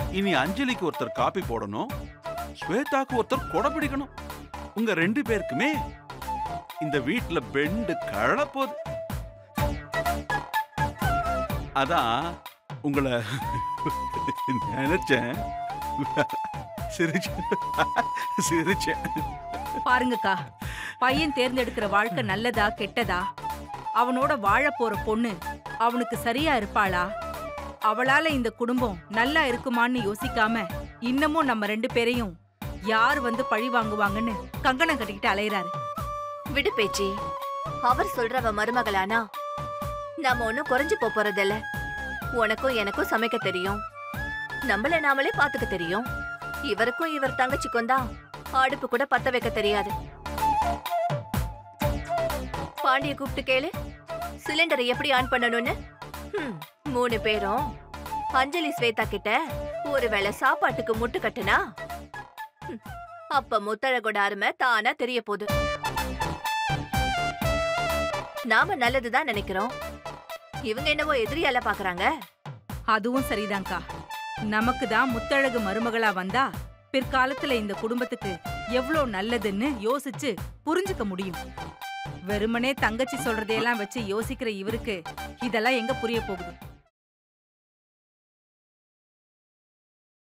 இனி அஞ்சலிக்கு ஒருத்தர் காப்பி போடணும் ஸ்வேதாக்கு ஒருத்தர் கொடை பிடிக்கணும் உங்க ரெண்டு பேருக்குமே இந்த வீட்ல பெண்டு கழப்போகுது அதான் உங்களை நினைச்சேன் சிரிச்சேன் சிரிச்சேன் பாருங்கக்கா பையன் தேர்ந்தெடுக்கிற வாழ்க்கை நல்லதா கெட்டதா அவனோட வாழ போற பொண்ணு அவனுக்கு சரியா இருப்பாளா அவளால இந்த குடும்பம் நல்லா இருக்குமான்னு யோசிக்காம இன்னமும் நம்ம ரெண்டு பேரையும் யார் வந்து பழி வாங்குவாங்கன்னு கங்கணம் கட்டிக்கிட்டு அலையறாரு விடு பேச்சி அவர் சொல்றவ மருமகளானா நாம ஒண்ணும் குறைஞ்சு போப் போறதில்ல உனக்கும் எனக்கும் சமைக்க தெரியும் நம்மள நாமளே பாத்துக்க தெரியும் இவருக்கும் இவர் தங்கச்சிக்கும் தான் அடுப்பு கூட பத்த வைக்க தெரியாது பாண்டிய கூப்பிட்டு கேளு சிலிண்டரை எப்படி ஆன் பண்ணணும்னு ஹம், மூணு பேரும் அஞ்சலி ஸ்வேதா கிட்ட ஒருவேளை சாப்பாட்டுக்கு முட்டு கட்டுனா ஹம், அப்ப முத்தழகோட அருமை தானா தெரிய போகுது நாம நல்லதுதான் நினைக்கிறோம் இவங்க என்னவோ எதிரியால பாக்குறாங்க அதுவும் சரிதான்க்கா நமக்கு தான் முத்தழகு மருமகளா வந்தா பிற்காலத்துல இந்த குடும்பத்துக்கு எவ்ளோ நல்லதுன்னு யோசிச்சு புரிஞ்சுக்க முடியும் வெறுமனே தங்கச்சி சொல்றதையெல்லாம் வச்சு யோசிக்கிற இவருக்கு இதெல்லாம் எங்க புரிய போகுது